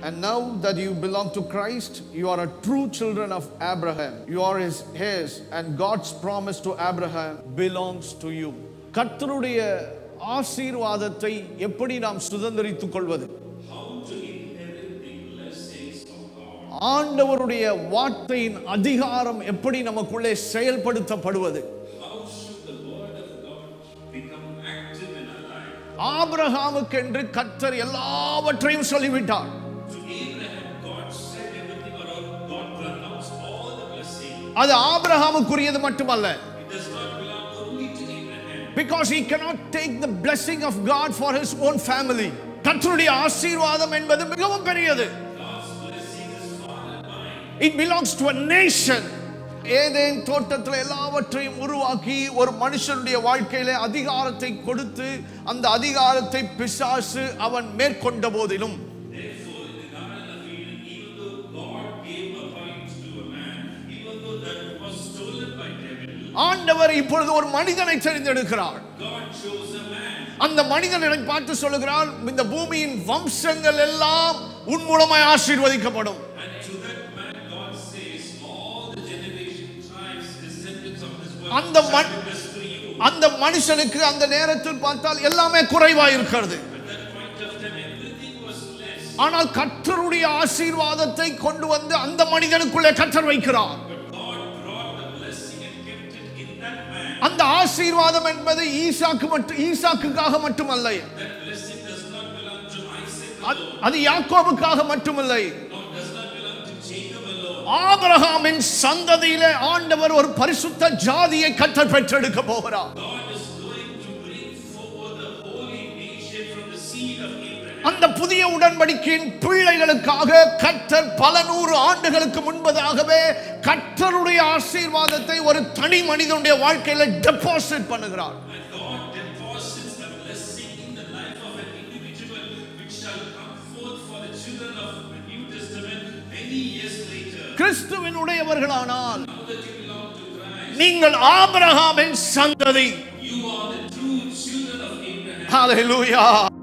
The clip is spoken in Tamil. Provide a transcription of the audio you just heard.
And now that you belong to Christ, you are a true children of Abraham. You are his heirs, and God's promise to Abraham belongs to you. கர்த்தருடைய ஆசீர்வாதத்தை எப்படி நாம் சுதந்திரித்துக் கொள்வது How to inherit the blessings of God. ஆண்டவருடைய வார்த்தையின் அதிகாரம் எப்படி நமக்குள்ளே செயல்படுத்தப்படுவது How should the word of God become active in our life? ஆபிரகாமுக்கு என்று கர்த்தர் எல்லாவற்றையும் சொல்லிவிட்டார் To Abraham, God said everything around. God pronounced all the blessings. அது ஆபிரகாமுக்குரியது மட்டுமல்ல It does not belong only to Abraham. because he cannot take the blessing of God for his own family கர்த்தருடைய ஆசீர்வாதம் என்பது மிகவும் பெரியது God's blessing is far and wide. it belongs to a nation Eden தோட்டத்தில் எல்லாவற்றையும் உருவாக்கி ஒரு மனுஷனுடைய வாழ்க்கையில அதிகாரத்தை கொடுத்து அந்த அதிகாரத்தை பிசாசு அவன் மேற்கொண்ட போதிலும் Therefore, in the Garden of Eden, even though God gave a right to a man, even though that was stolen by devil, ஆண்டவர் இப்பொழுது ஒரு மனிதனை தெரிந்தெடுக்கிறார் God chose a man. அந்த மனிதனை பார்த்து சொல்லுகிறார் இந்த பூமியின் வம்சங்கள் எல்லாம் உன் மூலமாய் ஆசீர்வதிக்கப்படும் And to that man, God says, all the generation, tribes, descendants of this world அந்த shall மண்- be blessed through you. அந்த மனுஷனுக்கு அந்த நேரத்தில் பார்த்தால் எல்லாமே குறைவா இருக்கிறது At that point of time, everything was less. ஆனால் கர்த்தருடைய ஆசீர்வாதத்தை கொண்டு வந்து அந்த மனிதனுக்குள்ளே கர்த்தர் வைக்கிறார் But God brought the blessing and kept it in that man. அந்த ஆசீர்வாதம் என்பது ஈசாக்கு மட்டும் ஈசாக்குக்காக மட்டுமல்ல That blessing does not belong to Isaac அது- alone, அது யாக்கோபுக்காக மட்டுமில்லை nor does not belong to Jacob alone. ஆபிரகாமின் சந்ததியிலே ஆண்டவர் ஒரு பரிசுத்த ஜாதியை கர்த்தர் பெற்றெடுக்க போகிறார் God is going to bring forward the holy nation from the seed of Abraham. அந்த புதிய உடன்படிக்கையின் பிள்ளைகளுக்காக கர்த்தர் பல நூறு ஆண்டுகளுக்கு முன்பதாகவே கர்த்தருடைய ஆசீர்வாதத்தை ஒரு தனி மனிதனுடைய வாழ்க்கையில டெபாசிட் பண்ணுகிறார் And God deposits the blessing in the life of an individual which shall come forth for the children of the New Testament many years later. கிறிஸ்துவினுடையவர்களானால் Now that you belong to Christ, நீங்கள் ஆபிரகாமின் சந்ததி you are the true children of Abraham. Hallelujah